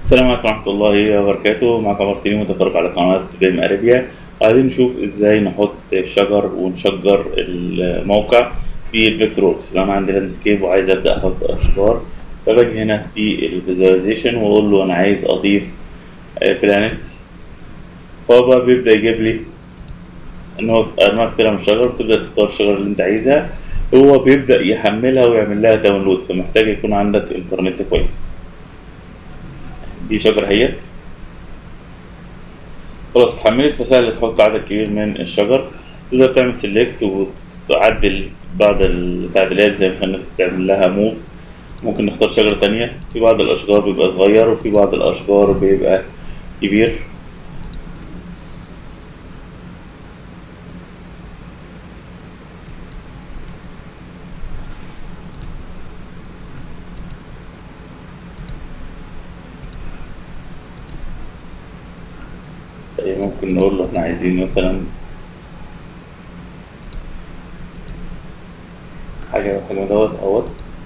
السلام عليكم ورحمة الله وبركاته معكم عمر تيمي متفرج على قناة بيم أريبيا وعايزين نشوف ازاي نحط شجر ونشجر الموقع في الفيكتور ووركس لو انا عندي لاندسكيب وعايز ابدا احط اشجار فباجي هنا في الفيزواليزيشن واقول له انا عايز اضيف بلانت فهو بقى بيبدا يجيب لي انواع انواع كتيرة من الشجر بتبدا تختار الشجرة اللي انت عايزها هو بيبدا يحملها ويعمل لها داونلود فمحتاج يكون عندك انترنت كويس دي شجرة اهيت خلاص اتحملت فسهل تحط عدد كبير من الشجر تقدر تعمل سيلكت وتعدل بعض التعديلات زي مثلا تعمل لها موف ممكن نختار شجرة تانية في بعض الأشجار بيبقى صغير وفي بعض الأشجار بيبقى كبير طيب ممكن نقول له احنا عايزين مثلا حاجة حاجة دوت اهوت